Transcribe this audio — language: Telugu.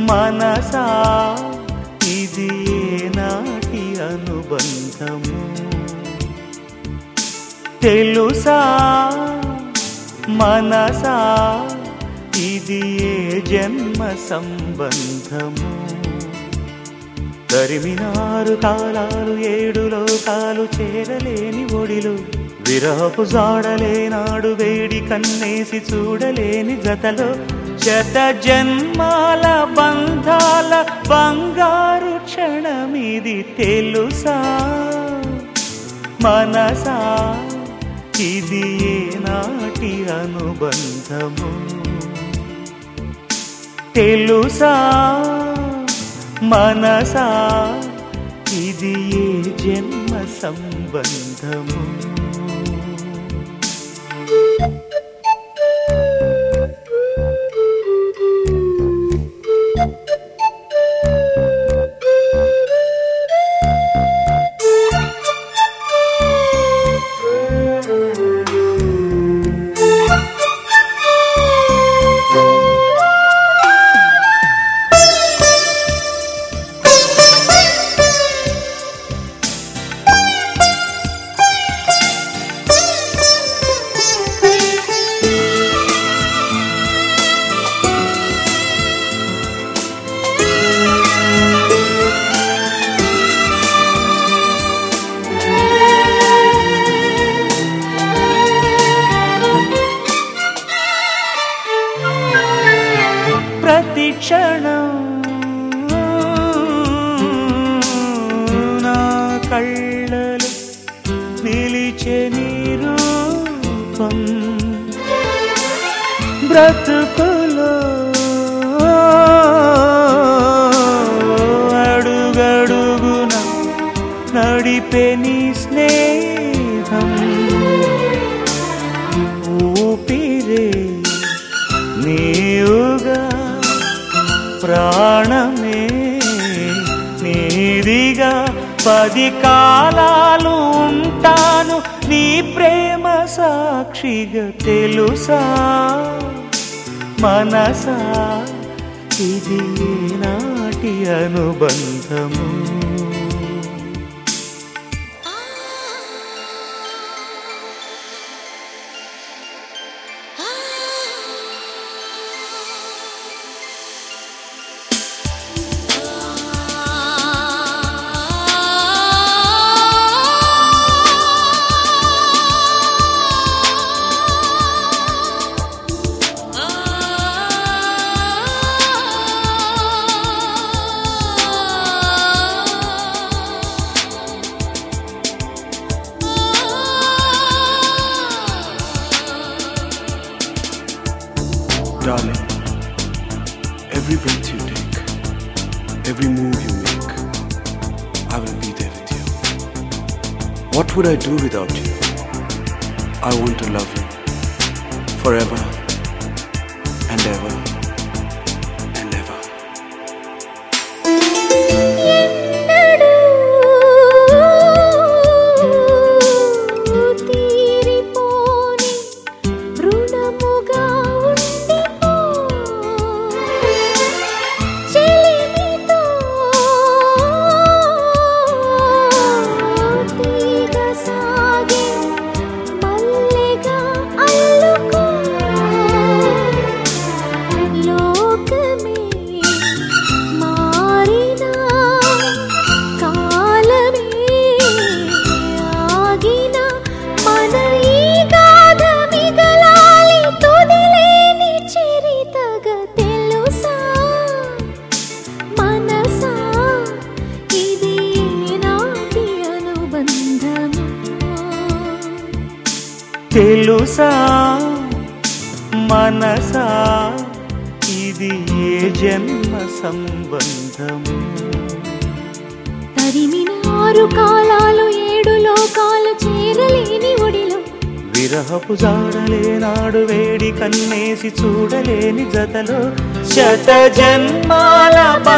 మనసా ఇది నాటి అనుబంధము తెలుసా మనసా ఇది ఏ జన్మ సంబంధము తరిమినారు కాలాలు ఏడు లోకాలు చేరలేని ఒడిలు విరహపు జాడలేనాడు వేడి కన్నేసి చూడలేని జతలో శత జన్మాల బంధాల బంగారు క్షణమిది తెలుసా మనసా ఇది నాటి అనుబంధము తెలుసా మనసా ఇది ఏ జన్మ సంబంధము ప్రతి క్షణం నా కళ్ళలు నిలిచే నీ రూపం బ్రతుకులో అడుగడుగున నడిపే నీ స్నేహం ఊపిరే నీవుగా ప్రాణమే నీదిగా పది కాలాలు ఉంటాను నీ ప్రేమ సాక్షిగా తెలుసా మనసా ఇది నాటి అనుబంధము Darling, every breath you take, every move you make, I will be there with you. What would I do without you? I want to love you forever and ever and ever. ఎన్నడూ తీరిపోని రుణముగా ఉండిపో చెలిమితో తీగ సాగే మల్లెగా అల్లుకో లోకమే మారినా కాలమే ఆగినా మన ఈ గాథ మిగలాలి తుదిలేని చరితగా తెలుసా మనసా ఇది నాటి అనుబంధము తెలుసా మనసా ఇది ఏ జన్మ సంబంధము తరిమిన ఆరు కాలాలు ఏడు లోకాలు చేరలేని ఒడిలో విరహపు జాడలేనాడు వేడి కన్నేసి చూడలేని జతలో శత జన్మాల